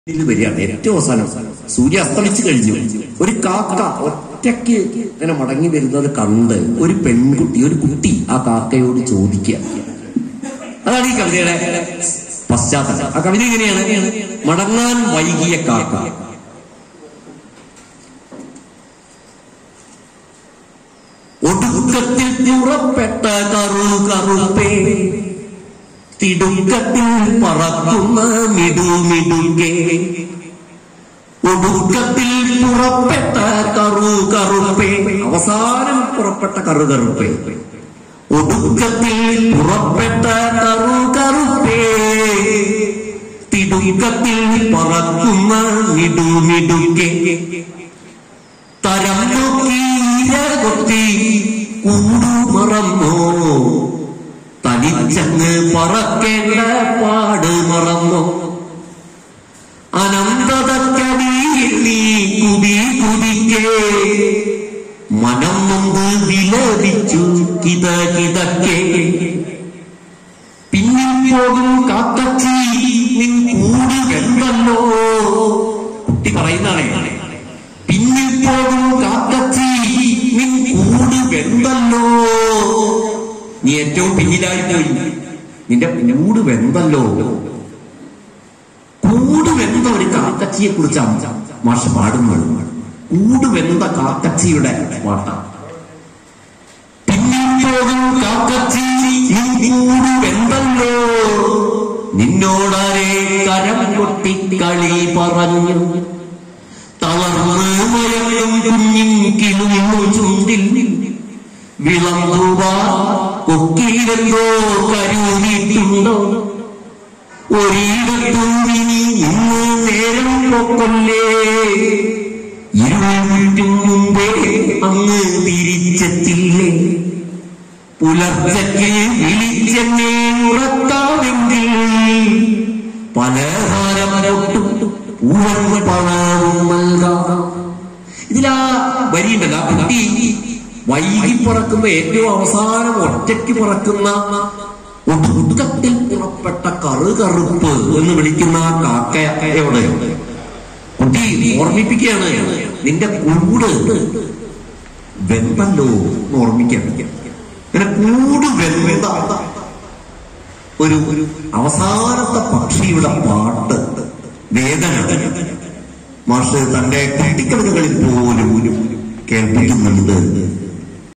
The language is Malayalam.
ഇതിൽ വരികയാണ് ഏറ്റവും അവസാനം സൂര്യ അസ്തമിച്ചു കഴിഞ്ഞു ഒരു കാക്ക ഒറ്റയ്ക്ക് ഇങ്ങനെ മടങ്ങി വരുന്നത് കണ്ട് ഒരു പെൺകുട്ടി ഒരു കുട്ടി ആ കാക്കയോട് ചോദിക്കുക അതാണ് ഈ കവിതയുടെ പശ്ചാത്തലം ആ കവിത എങ്ങനെയാണ് മടങ്ങാൻ വൈകിയ കാക്ക ഒടുക്കത്തിൽ പുറപ്പെട്ട കറു കറുപ്പേ തിടുക്കത്തിൽ പറക്കുന്ന മിടുമിടുകെ ഒടുക്കത്തിൽ പുറപ്പെട്ട കറു കറുപ്പേ അവസാനം പുറപ്പെട്ട കറു കറുപ്പേ ഒടുക്കത്തിൽ പുറപ്പെട്ട കറു കറുപ്പേ തിടുക്കത്തിൽ പറക്കുന്ന മിടുമിടുകെ തരം നോക്കി കൊത്തി കൂടു മറന്നോ തനിച്ചങ്ങ് പറക്കേണ്ട പാട് മറന്നോ അനന്തതക്കടിയിൽ നീ കുതി കുതിക്കേ മനം നൊന്ത് വിലപിച്ചു കിത കിതക്കേ പിന്നിൽ പോകും കാത്തച്ചി നിൻ കൂട് വെന്തല്ലോ കുട്ടി പറയുന്നതാണ് പിന്നിൽ പോകും കാത്തച്ചി നിൻ കൂട് വെന്തല്ലോ നീ ഏറ്റവും പിന്നിലായി പോയി നിന്റെ കൂട് വെന്തല്ലോ കൂട് വെന്ത ഒരു കാക്കച്ചിയെ കുറിച്ചാണ് മാഷ പാടുന്നത് കൂട് വെന്ത കാക്കച്ചിയുടെ പാട്ടാണ് പിന്നിൽ പോകും കാക്കച്ചി നിൻ കൂട് വെന്തല്ലോ നിന്നോടാരെ കരം കൊട്ടി കളി പറഞ്ഞു തളർന്ന് മയങ്ങും കുഞ്ഞിൻ കിളുന്നു ചുണ്ടിൽ വിളമ്പുവാ കൊക്കിയിലെന്തോ കരുതിയിട്ടുണ്ടോ ഒരിടത്തും ഇനി ഇന്ന് നേരം പൊക്കൊല്ലേ ഇരുട്ടും മുമ്പേ അങ്ങ് തിരിച്ചെത്തില്ലേ പുലർച്ചയ്ക്ക് വിളിച്ചെന്നെ ഉറക്കാമെങ്കിൽ പലഹാരം പൊട്ടും പൂവൻ പണവും നൽകാം ഇതിലാ വരിയുണ്ടല്ലോ ആ കുട്ടി വൈകി പറക്കുന്ന ഏറ്റവും അവസാനം ഒറ്റയ്ക്ക് പറക്കുന്ന ഒടുക്കത്തിൽ പുറപ്പെട്ട കറു കറുപ്പ് എന്ന് വിളിക്കുന്ന ആ കാക്കയോട് കുട്ടി ഓർമ്മിപ്പിക്കുകയാണ് നിന്റെ കൂട് വെന്തല്ലോ എന്ന് ഓർമ്മിക്കാൻ ഇങ്ങനെ കൂട് വെന്ത ഒരു ഒരു അവസാനത്തെ പക്ഷിയുടെ പാട്ട് വേദന മാഷ് തന്റെ കുട്ടിക്കവിതകളിൽ പോലും കേൾപ്പിക്കുന്നുണ്ട്